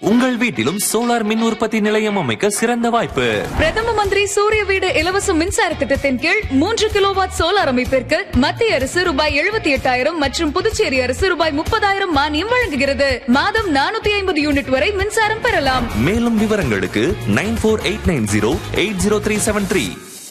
உங்கள் வீட்டிலும் சோலார் மின் உற்பத்தி நிலையம் அமைக்க சிறந்த வாய்ப்பு பிரதம மந்திரி சூரிய வீடு இலவச மின்சார திட்டத்தின் கீழ் மூன்று கிலோவாட் சோலார் அமைப்பிற்கு மத்திய அரசு ரூபாய் எழுபத்தி எட்டாயிரம் மற்றும் புதுச்சேரி அரசு ரூபாய் முப்பதாயிரம் மானியம் வழங்குகிறது மாதம் நானூத்தி ஐம்பது யூனிட் வரை மின்சாரம் பெறலாம் மேலும் விவரங்களுக்கு nine four eight nine zero eight zero three seven three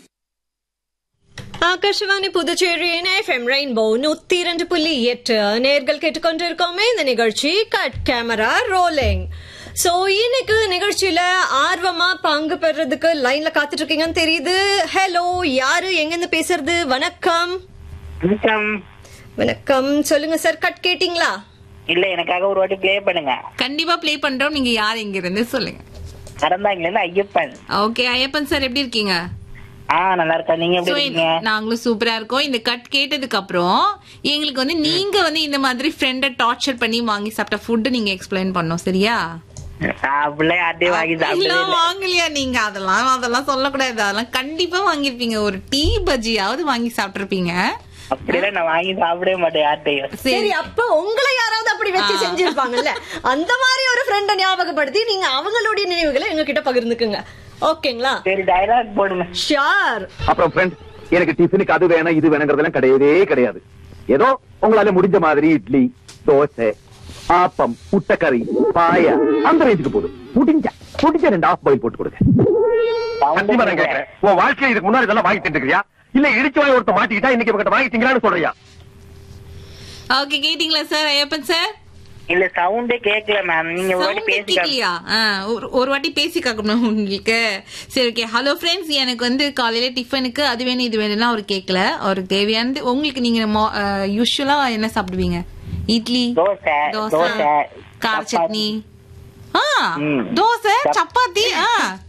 Akashvani புதுச்சேரியின் எஃப்எம் ரெயின்போ நூத்தி இரண்டு புள்ளி எட்டு நேர்கள் கேட்டுக்கொண்டிருக்கோமே இந்த நிகழ்ச்சி கட் கேமரா ரோலிங் சோ இன்னைக்கு நிகழ்ச்சியில ஆர்வமா பங்கு பெறதுக்கு லைன்ல காத்துட்டு இருக்கீங்கன்னு தெரியுது ஹலோ யாரு எங்க இருந்து பேசுறது வணக்கம் வணக்கம் வணக்கம் சொல்லுங்க சார் கட் கேட்டிங்களா இல்ல எனக்காக ஒரு வாட்டி ப்ளே பண்ணுங்க கண்டிப்பா ப்ளே பண்றோம் நீங்க யார் எங்க இருந்து சொல்லுங்க கடந்தாங்கல இருந்து ஐயப்பன் ஓகே ஐயப்பன் சார் எப்படி இருக்கீங்க ஆ நல்லா இருக்கா நீங்க So, எப்படி இருக்கீங்க நாங்களும் சூப்பரா இருக்கோம் இந்த கட் கேட்டதுக்கு அப்புறம் எங்களுக்கு வந்து நீங்க வந்து இந்த மாதிரி ஃப்ரெண்ட டார்ச்சர் பண்ணி வாங்கி சாப்பிட்ட ஃபுட் நீங்க எக்ஸ்பிளைன் பண்ணோம் சரியா அப்படிலாம் யார்ட்டையும் வாங்கி சாப்பிட்டதே எல்லாம் இல்ல வாங்கலையா நீங்க அதெல்லாம் அதெல்லாம் சொல்லக்கூடாது அதெல்லாம் கண்டிப்பா வாங்கிருப்பீங்க ஒரு டீ பஜ்ஜியாவது வாங்கி சாப்பிட்டிருப்பீங்க அப்படிலாம் நான் வாங்கி சாப்பிடவே மாட்டேன் யார்ட்டையும் சரி சரி அப்ப உங்களை யாராவது அப்படி வச்சு செஞ்சிருப்பாங்கல்ல அந்த மாதிரி ஒரு ஃப்ரெண்ட ஞாபகப்படுத்தி நீங்க அவங்களுடைய நினைவுகளை எங்க கிட்ட பகிர்ந்துக்குங்க ஓகேங்களா சரி டயலாக் போடுங்க ஷியார் அப்புறம் ஃப்ரெண்ட் எனக்கு டிஃபனுக்கு அது வேணும் இது வேணுங்கிறதெல்லாம் கிடையவே கிடையாது ஏதோ உங்களால முடிஞ்ச மாதிரி இட்லி தோசை ஆப்பம் முட்டைக்கறி பாயா அந்த ரேஞ்சுக்கு போதும் முடிஞ்ச முடிஞ்ச ரெண்டு ஆஃப் பாயில் போட்டு கொடுங்க சத்தியமா நான் கேட்கிறேன். உன் வாழ்க்கையில இதுக்கு முன்னாடி இதெல்லாம் வாங்கி தின்னுக்கிறியா இல்ல இடிச்சு வாங்கி ஒருத்த மாட்டிக்கிட்டா இன்னைக்கு இவங்கிட்ட வாங்கி திங்கலான்னு சொல்றியா ஓகே கேட்டீங்களா சார் ஐயப்பன் சார் இல்ல சவுண்டே கேட்கல மேம் நீங்க ஒரு வாட்டி Sound பேசி கேட்கலையா? ஆ, ஒரு ஒரு வாட்டி பேசி காக்கணும் உங்களுக்கு சரி ஓகே ஹலோ ஃப்ரெண்ட்ஸ் எனக்கு வந்து காலையில டிஃபனுக்கு அது வேணும் இது வேணும்னா அவர் கேட்கல அவருக்கு தேவையானது உங்களுக்கு நீங்க யூஸ்வலா என்ன சாப்பிடுவீங்க இட்லி தோசை, தோசை, கார சப்பாத்தி. சட்னி ஆ ம். தோசை சப்பாத்தி ஆ